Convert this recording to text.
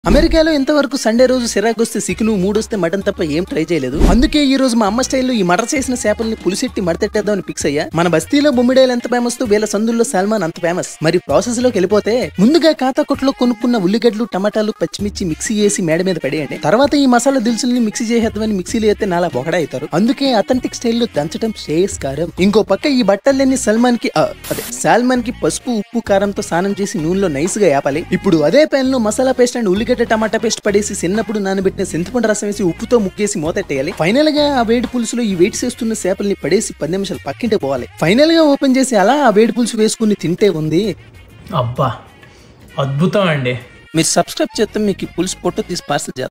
అమెరికాలో ఇంతవరకు సండే రోజు సిరాకు వస్తే సిక్కును మూడు వస్తే మటన్ తప్ప ఏం ట్రై చేయలేదు అందుకే ఈ రోజు మా అమ్మ స్టైల్లో ఈ మటర్ చేసిన చేపల్ని పులిసెట్టి మడతెట్టేద్దామని ఫిక్స్ అయ్యా మన బస్తీలో బొమ్మిడేలు ఎంత ఫేమస్ వీళ్ళ సందుల్లో సాల్మాన్ అంత ఫేమస్ మరి ప్రాసెస్ లోకి వెళ్ళిపోతే ముందుగా కాతా కొట్లో కొనుక్కున్న ఉల్లిగడ్డలు టమాటాలు పచ్చిమిర్చి మిక్సీ చేసి మేడ మీద పడేయండి తర్వాత ఈ మసాలా దినుసుల్ని మిక్సీ చేసేద్దామని మిక్సీలో అయితే నాలా బొగడా అవుతారు అందుకే అథెంటిక్ స్టైల్లో దంచడం శ్రేయస్కారం ఇంకో పక్క ఈ బట్టలన్నీ సల్మాన్ కి ఆ, అదే సాల్మాన్ కి పసుపు ఉప్పు కారంతో స్నానం చేసి నూనెలో నైస్ గా యాపాలి ఇప్పుడు అదే ప్యాన్ లో మసాలా పేస్ట్ అండ్ ఉల్లిగడ్డ టమాటా పేస్ట్ పడేసి చిన్నప్పుడు నానబెట్టిన చింతపండు రసం వేసి ఉప్పుతో ముక్కేసి మూతెట్టేయాలి ఫైనల్ గా ఆ వేడి పులుసులో ఈ వేడి చేస్తున్న చేపల్ని పడేసి పది నిమిషాలు పక్కింటే పోవాలి ఫైనల్ గా ఓపెన్ చేసి అలా ఆ వేడి పులుసు వేసుకుని తింటే ఉంది అబ్బా అద్భుతం అండి మీరు సబ్స్క్రైబ్ చేస్తే మీకు ఈ పులుసు పొట్టు తీసి పార్సల్ చేస్తారు